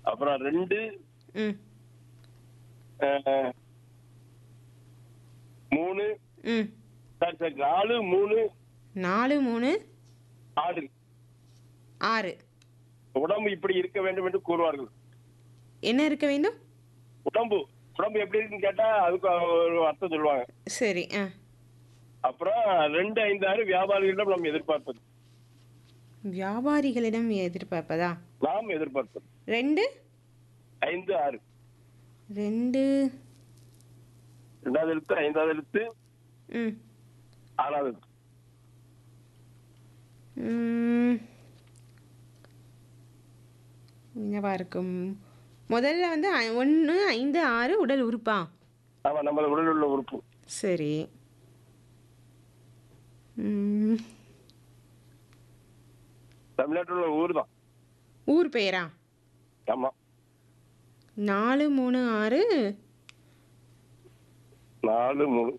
அப்புறம் ரெண்டு ம் அஹ், மூணு ம் சரி சரி நாலு மூணு நாலு மூணு ஆறு ஆறு உடம்பு இப்படி இருக்க வேண்டும் என்று கூறுவார்கள் என்ன இருக்க வேண்டும் உடம்பு உடம்பு எப்படி இருக்குன்னு கேட்டா அதுக்கு ஒரு அர்த்தம் சொல்லுவாங்க சரி ஆ அப்புறம் ரெண்டு ஐந்து ஆறு வியாபாரிகளிடம் நாம் எதிர்பார்ப்பது வியாபாரிகளிடம் எதிர்பார்ப்பதா நாம் எதிர்பார்ப்பது ரெண்டு ஐந்து ஆறு ரெண்டு ரெண்டாவது எழுத்து ஐந்தாவது எழுத்து ம் ஆறாவது எழுத்து ம். என்னவா இருக்கும் முதல்ல வந்து ஒன்று ஐந்து ஆறு உடல் உறுப்பா ஆமா நம்ம உடலில் உள்ள உறுப்பு சரி ம். தமிழ்நாட்டில் உள்ள ஊர் தான் ஊர் பெயரா ஆமா நாலு மூணு ஆறு நாலு மூணு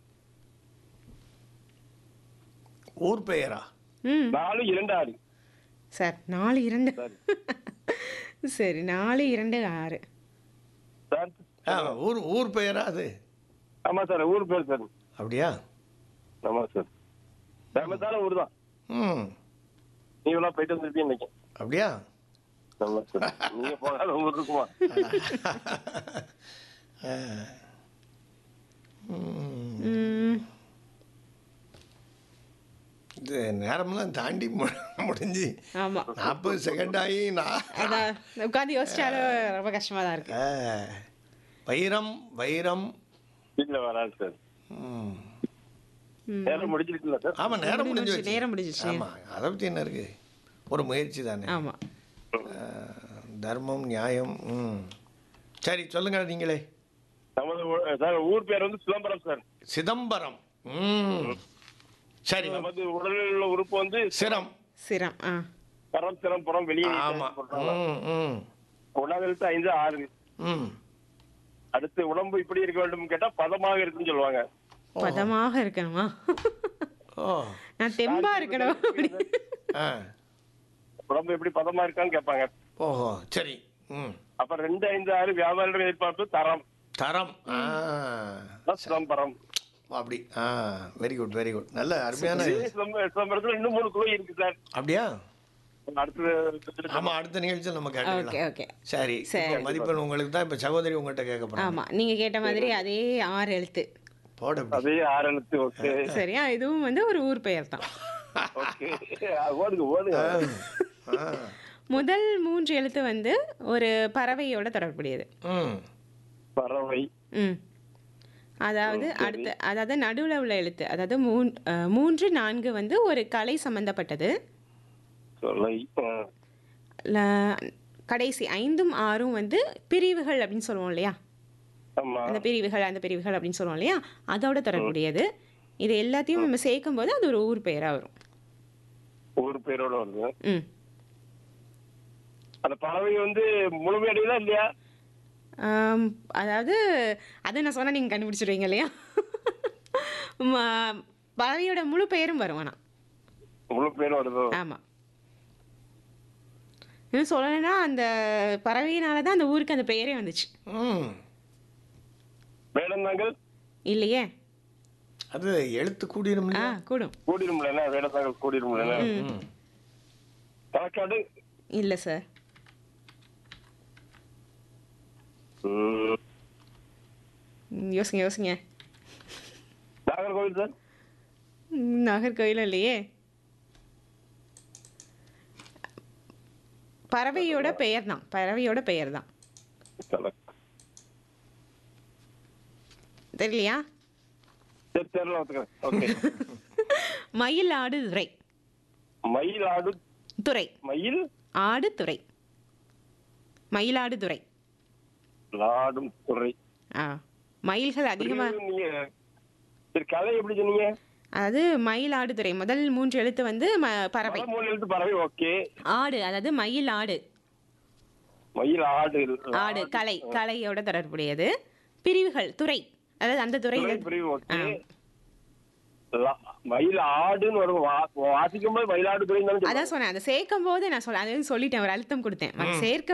ஊர் பெயரா ம் நாலு இரண்டு ஆறு சார் நாலு இரண்டு சரி. சரி நாலு இரண்டு ஆறு சார் ஆ ஊர் ஊர் பெயரா அது ஆமா சார் ஊர் பேர் சார் அப்படியா ஆமா சார் ஃபேமஸான ஊர் தான் ம் நீங்களாம் போயிட்டு வந்திருப்பீங்க இன்னைக்கு அப்படியா ஆமா சார் நீங்க போகாத ஊர் இருக்குமா ஆ. ம். ம். இது நேரமெல்லாம் தாண்டி மு- முடிஞ்சு ஆமா நாற்பது செகண்ட் ஆகி நான் அதான் உட்காந்து யோசிச்சாலும் ரொம்ப கஷ்டமா தான் இருக்கு ஆ. வைரம் வைரம் வீட்டுல வராது சார் ம். ம். நேரம் முடிஞ்சிருக்குல்ல சார் ஆமா நேரம் முடிஞ்சு முடிஞ்சிருச்சு, வச்சு. நேரம் முடிஞ்சிருச்சு. ஆமா அதை பற்றி என்ன இருக்கு ஒரு முயற்சி தானே ஆமா ஆ, தர்மம் நியாயம் ம் சரி சொல்லுங்க நீங்களே நமது ஊ- சார் ஊர் பேர் வந்து சிதம்பரம் சார் சிதம்பரம் ம் சரி நமது உடலில் உள்ள உறுப்பு வந்து சிரம் சிரம் ஆ பரம் சிரம் புறம் வெளியே ஆமா ம் ம் உணவு எழுத்து ஐந்து ஆறு ம் அடுத்து உடம்பு இப்படி இருக்க வேண்டும் கேட்டா பதமாக இருக்குன்னு சொல்லுவாங்க பதமாக இருக்கணுமா ஓ நான் தெம்பா இருக்கணும் அப்படி. ஆ உடம்பு எப்படி பதமா இருக்கான்னு கேட்பாங்க ஓஹோ சரி ம் அப்ப ரெண்டு ஐந்து ஆறு வியாபாரிகள் எதிர்பார்ப்பு தரம் தரம் ஆ அதான் சிதம்பரம் அப்படி ஆ வெரி குட் வெரி குட் நல்ல அருமையான இதே சிதம்ப- சிதம்பரத்துல இன்னும் மூணு குழு இருக்கு சார் அப்படியா அடுத்தது ஆமா அடுத்த நிகழ்ச்சியில் நம்ம ஓகே கேட்டுக்கலாம் ஓகே சரி சரி. இப்போ மதிப்பெண் உங்களுக்கு தான் இப்போ சகோதரி உங்கள்கிட்ட கேட்க போகிறோம் ஆமா நீங்க கேட்ட மாதிரி அதே ஆறு எழுத்து போட அப்படி. அதே ஆறு எழுத்து ஓகே சரியா இதுவும் வந்து ஒரு ஊர் பெயர் தான் ஓகே ஓடுங்க ஓடுங்க ஆ முதல் மூன்று எழுத்து வந்து ஒரு பறவையோட தொடர்புடையது ம் பறவை ம் அதாவது அடுத்த அதாவது நடுவில் உள்ள எழுத்து அதாவது மூன் அஹ், மூன்று நான்கு வந்து ஒரு கலை சம்பந்தப்பட்டது சொல்லை ஆ. ல- கடைசி ஐந்தும் ஆறும் வந்து பிரிவுகள் அப்படின்னு சொல்லுவோம் இல்லையா ஆமா அந்த பிரிவுகள் அந்த பிரிவுகள் அப்படின்னு சொல்லுவோம் இல்லையா அதோட தொடர்புடையது இது எல்லாத்தையும் நம்ம சேர்க்கும் போது அது ஒரு ஊர் பெயராக வரும் ஊர் பேரோட வருது ம் அந்த பறவை வந்து முழுமையடையலாம் இல்லையா ஆம், அதாவது அதை நான் சொன்னால் நீங்கள் கண்டுபிடிச்சிடுவீங்க இல்லையா ம- பறவையோட முழு பெயரும் வரும் ஆனால் முழு பேரும் வருதோ ஆமாம் இன்னும் சொல்லலைன்னா அந்த பறவையினால தான் அந்த ஊருக்கு அந்த பெயரே வந்துச்சு ம் வேடந்தாங்கல் இல்லையே அது எழுத்து கூடிரும் ஆ கூடும் கூடிரும்ல வேடந்தாங்கல் கூடிரும்ல ம் களக்காடு இல்லை சார் ம். ம், யோசிங்க யோசிங்க நாகர்கோவில் சார் ம், நாகர்கோயிலும் இல்லையே பறவையோட பெயர் தான் பறவையோட பெயர் தான் கள- தெரியலையா சரி தெரியல ஒத்துக்கிறேன் ஓகே மயிலாடு துறை மயில் ஆடு துறை மயில் ஆடு துறை மயிலாடு துறை லாடும் துறை ஆ மயில்கள் அதிகமாக நீங்க சரி கலை எப்படி சொன்னீங்க அதாவது மயிலாடுதுறை முதல் மூன்று எழுத்து வந்து ம பறவை பல மூணு எழுத்து பறவை ஓகே ஆடு அதாவது மயில் ஆடு மயில் ஆடு ஆடு கலை கலையோட தொடர்புடையது பிரிவுகள் துறை அதாவது அந்த துறை துறை பிரிவு ஓகே லா- மயில் ஆடுன்னு வரும் வா- வாசிக்கும் போது மயிலாடு துறை அதான் சொன்னேன் அதை சேர்க்கும் போது நான் சொல்ல அதை சொல்லிட்டேன் ஒரு அழுத்தம் கொடுத்தேன் அதை சேர்க்க